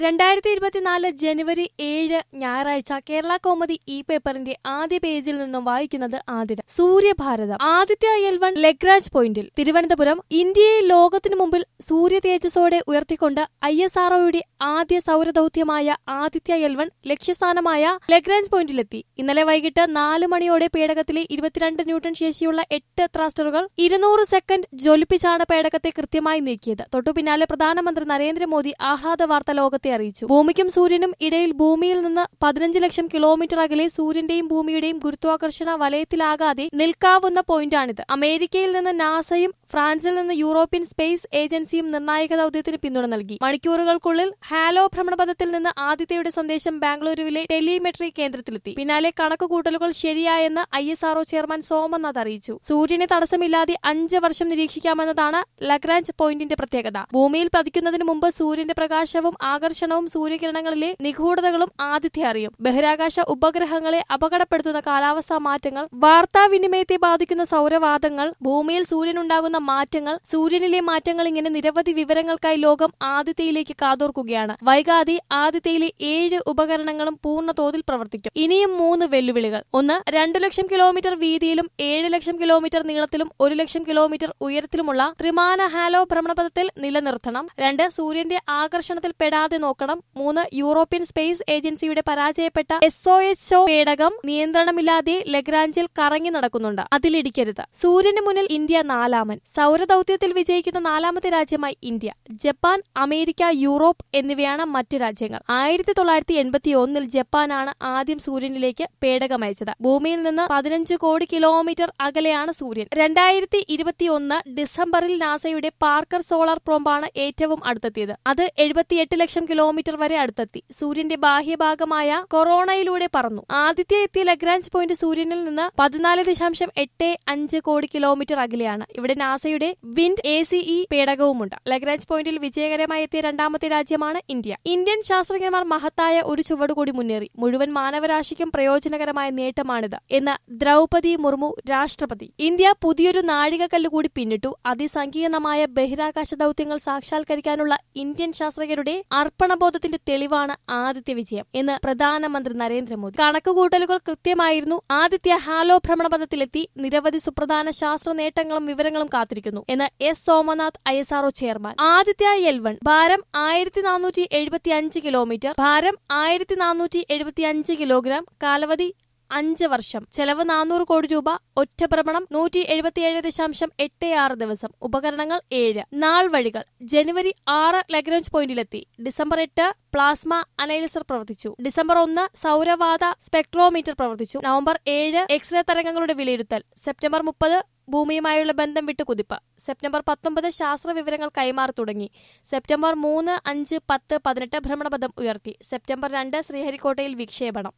രണ്ടായിരത്തി ഇരുപത്തിനാല് ജനുവരി ഏഴ് ഞായറാഴ്ച കേരള കോമഡി ഇ പേപ്പറിന്റെ ആദ്യ പേജിൽ നിന്നും വായിക്കുന്നത് ആതിര സൂര്യഭാരതം ആദിത്യ എൽ വൺ ലഗ്രാജ് പോയിന്റിൽ തിരുവനന്തപുരം ഇന്ത്യയെ ലോകത്തിനു മുമ്പിൽ സൂര്യ തേജസ്സോടെ ഉയർത്തിക്കൊണ്ട് ഐ എസ് ആർഒയുടെ ആദ്യ സൗരദൌത്യമായ ആദിത്യ എൽ വൺ ലക്ഷ്യസ്ഥാനമായ ലഗ്രാഞ്ച് പോയിന്റിലെത്തി ഇന്നലെ വൈകിട്ട് നാല് മണിയോടെ പേടകത്തിലെ ഇരുപത്തിരണ്ട് ന്യൂട്ടൺ ശേഷിയുള്ള എട്ട് ത്രാസ്റ്ററുകൾ ഇരുന്നൂറ് സെക്കൻഡ് ജ്വലിപ്പിച്ചാണ് പേടകത്തെ കൃത്യമായി നീക്കിയത് തൊട്ടു പിന്നാലെ പ്രധാനമന്ത്രി നരേന്ദ്രമോദി ആഹ്ലാദ വാർത്ത ലോകത്തെ അറിയിച്ചു ഭൂമിക്കും സൂര്യനും ഇടയിൽ ഭൂമിയിൽ നിന്ന് പതിനഞ്ച് ലക്ഷം കിലോമീറ്റർ അകലെ സൂര്യന്റെയും ഭൂമിയുടെയും ഗുരുത്വാകർഷണ വലയത്തിലാകാതെ നിൽക്കാവുന്ന പോയിന്റാണിത് അമേരിക്കയിൽ നിന്ന് നാസയും ഫ്രാൻസിൽ നിന്ന് യൂറോപ്യൻ സ്പേസ് ഏജൻസിയും നിർണായക ദൌത്യത്തിന് പിന്തുണ നൽകി മണിക്കൂറുകൾക്കുള്ളിൽ ഹാലോ ഭ്രമണപഥത്തിൽ നിന്ന് ആദിത്യയുടെ സന്ദേശം ബാംഗ്ലൂരുവിലെ ടെലിമെട്രി കേന്ദ്രത്തിലെത്തി പിന്നാലെ കണക്കുകൂട്ടലുകൾ ശരിയായെന്ന് I S R O chairman Somanath അറിയിച്ചു സൂര്യനെ തടസ്സമില്ലാതെ അഞ്ച് വർഷം നിരീക്ഷിക്കാമെന്നതാണ് ലഗ്രാഞ്ച് പോയിന്റിന്റെ പ്രത്യേകത ഭൂമിയിൽ പതിക്കുന്നതിന് മുമ്പ് സൂര്യന്റെ പ്രകാശവും ആകർഷണവും സൂര്യകിരണങ്ങളിലെ നിഗൂഢതകളും ആദിത്യ അറിയും ബഹിരാകാശ ഉപഗ്രഹങ്ങളെ അപകടപ്പെടുത്തുന്ന കാലാവസ്ഥാ മാറ്റങ്ങൾ വാർത്താവിനിമയത്തെ ബാധിക്കുന്ന സൗരവാദങ്ങൾ ഭൂമിയിൽ സൂര്യനുണ്ടാകുന്ന മാറ്റങ്ങൾ സൂര്യനിലെ മാറ്റങ്ങൾ ഇങ്ങനെ നിരവധി വിവരങ്ങൾക്കായി ലോകം ആദിത്യയിലേക്ക് കാതോർക്കുകയാണ് വൈകാതെ ആദിത്യയിലെ ഏഴ് ഉപകരണങ്ങളും പൂർണ്ണ തോതിൽ പ്രവർത്തിക്കും ഇനിയും മൂന്ന് വെല്ലുവിളികൾ ഒന്ന് രണ്ടു ലക്ഷം കിലോമീറ്റർ വീതിയിലും ഏഴ് ലക്ഷം കിലോമീറ്റർ നീളത്തിലും ഒരു ലക്ഷം കിലോമീറ്റർ ഉയരത്തിലുമുള്ള ത്രിമാന ഹാലോ ഭ്രമണപഥത്തിൽ നിലനിർത്തണം രണ്ട് സൂര്യന്റെ ആകർഷണത്തിൽ പെടാതെ നോക്കണം മൂന്ന് യൂറോപ്യൻ സ്പേസ് ഏജൻസിയുടെ പരാജയപ്പെട്ട എസ് ഒ എച്ച് ഒ പേടകം നിയന്ത്രണമില്ലാതെ ലഗ്രാഞ്ചിൽ കറങ്ങി നടക്കുന്നുണ്ട് അതിലിടിക്കരുത് സൂര്യന് മുന്നിൽ ഇന്ത്യ നാലാമൻ സൗരദൌത്യത്തിൽ വിജയിക്കുന്ന നാലാമത്തെ രാജ്യമായി ഇന്ത്യ ജപ്പാൻ അമേരിക്ക യൂറോപ്പ് എന്നിവയാണ് മറ്റ് രാജ്യങ്ങൾ ആയിരത്തി തൊള്ളായിരത്തി എൺപത്തി ഒന്നിൽ ജപ്പാനാണ് ആദ്യം സൂര്യനിലേക്ക് പേടകമയച്ചത് ഭൂമിയിൽ നിന്ന് പതിനഞ്ച് കോടി കിലോമീറ്റർ അകലെയാണ് സൂര്യൻ രണ്ടായിരത്തി ഇരുപത്തിയൊന്ന് ഡിസംബറിൽ നാസയുടെ പാർക്കർ സോളാർ പ്രോംബാണ് ഏറ്റവും അടുത്തെത്തിയത് അത് എഴുപത്തിയെട്ട് ലക്ഷം കിലോമീറ്റർ വരെ അടുത്തെത്തി സൂര്യന്റെ ബാഹ്യഭാഗമായ കൊറോണയിലൂടെ പറന്നു ആദിത്യ എത്തിയ ലഗ്രാഞ്ച് പോയിന്റ് സൂര്യനിൽ നിന്ന് പതിനാല് ദശാംശം എട്ട് അഞ്ച് കോടി കിലോമീറ്റർ അകലെയാണ് ഇവിടെ നാസയുടെ വിൻഡ് എ സി ഇ പേടകവുമുണ്ട് ലഗ്രാഞ്ച് പോയിന്റിൽ വിജയകരമായി എത്തിയ രണ്ടാമത്തെ രാജ്യമാണ് ഇന്ത്യ ഇന്ത്യൻ ശാസ്ത്രജ്ഞന്മാർ മഹത്തായ ഒരു ചുവടുകൂടി മുന്നേറി മുഴുവൻ മാനവരാശിക്കും പ്രയോജനകരമായ നേട്ടമാണിത് എന്ന് ദ്രൗപതി മുർമു രാഷ്ട്രപതി ഇന്ത്യ പുതിയൊരു നാഴികക്കല്ല് കൂടി പിന്നിട്ടു അതിസങ്കീർണമായ ബഹിരാകാശ ദൌത്യങ്ങൾ സാക്ഷാത്കരിക്കാനുള്ള ഇന്ത്യൻ ശാസ്ത്രജ്ഞരുടെ അർപ്പണബോധത്തിന്റെ തെളിവാണ് ആദിത്യ വിജയം എന്ന് പ്രധാനമന്ത്രി നരേന്ദ്രമോദി കണക്കുകൂട്ടലുകൾ കൃത്യമായിരുന്നു ആദിത്യ ഹാലോ ഭ്രമണപഥത്തിലെത്തി നിരവധി സുപ്രധാന ശാസ്ത്ര നേട്ടങ്ങളും വിവരങ്ങളും കാത്തിരിക്കുന്നു എന്ന് S Somanath I S R O chairman Aditya L one ഭാരം ആയിരത്തി നാനൂറ്റി എഴുപത്തി അഞ്ച് കിലോമീറ്റർ ഭാരം ആയിരത്തി നാനൂറ്റി എഴുപത്തി അഞ്ച് കിലോഗ്രാം കാലാവധി അഞ്ച് വർഷം ചെലവ് നാനൂറ് കോടി രൂപ ഒറ്റ ഭ്രമണം നൂറ്റി എഴുപത്തിയേഴ് ദശാംശം എട്ട് ആറ് ദിവസം ഉപകരണങ്ങൾ ഏഴ് നാൾ വഴികൾ ജനുവരി ആറ് ലഗ്രാഞ്ച് പോയിന്റിലെത്തി ഡിസംബർ എട്ട് പ്ലാസ്മ അനലൈസർ പ്രവർത്തിച്ചു ഡിസംബർ ഒന്ന് സൗരവാത സ്പെക്ട്രോമീറ്റർ പ്രവർത്തിച്ചു നവംബർ ഏഴ് എക്സ്റേ തരംഗങ്ങളുടെ വിലയിരുത്തൽ സെപ്റ്റംബർ മുപ്പത് ഭൂമിയുമായുള്ള ബന്ധം വിട്ടു കുതിപ്പ് സെപ്റ്റംബർ പത്തൊമ്പത് ശാസ്ത്ര വിവരങ്ങൾ കൈമാറി തുടങ്ങി സെപ്റ്റംബർ മൂന്ന് അഞ്ച് പത്ത് പതിനെട്ട് ഭ്രമണപഥം ഉയർത്തി സെപ്റ്റംബർ രണ്ട് ശ്രീഹരിക്കോട്ടയിൽ വിക്ഷേപണം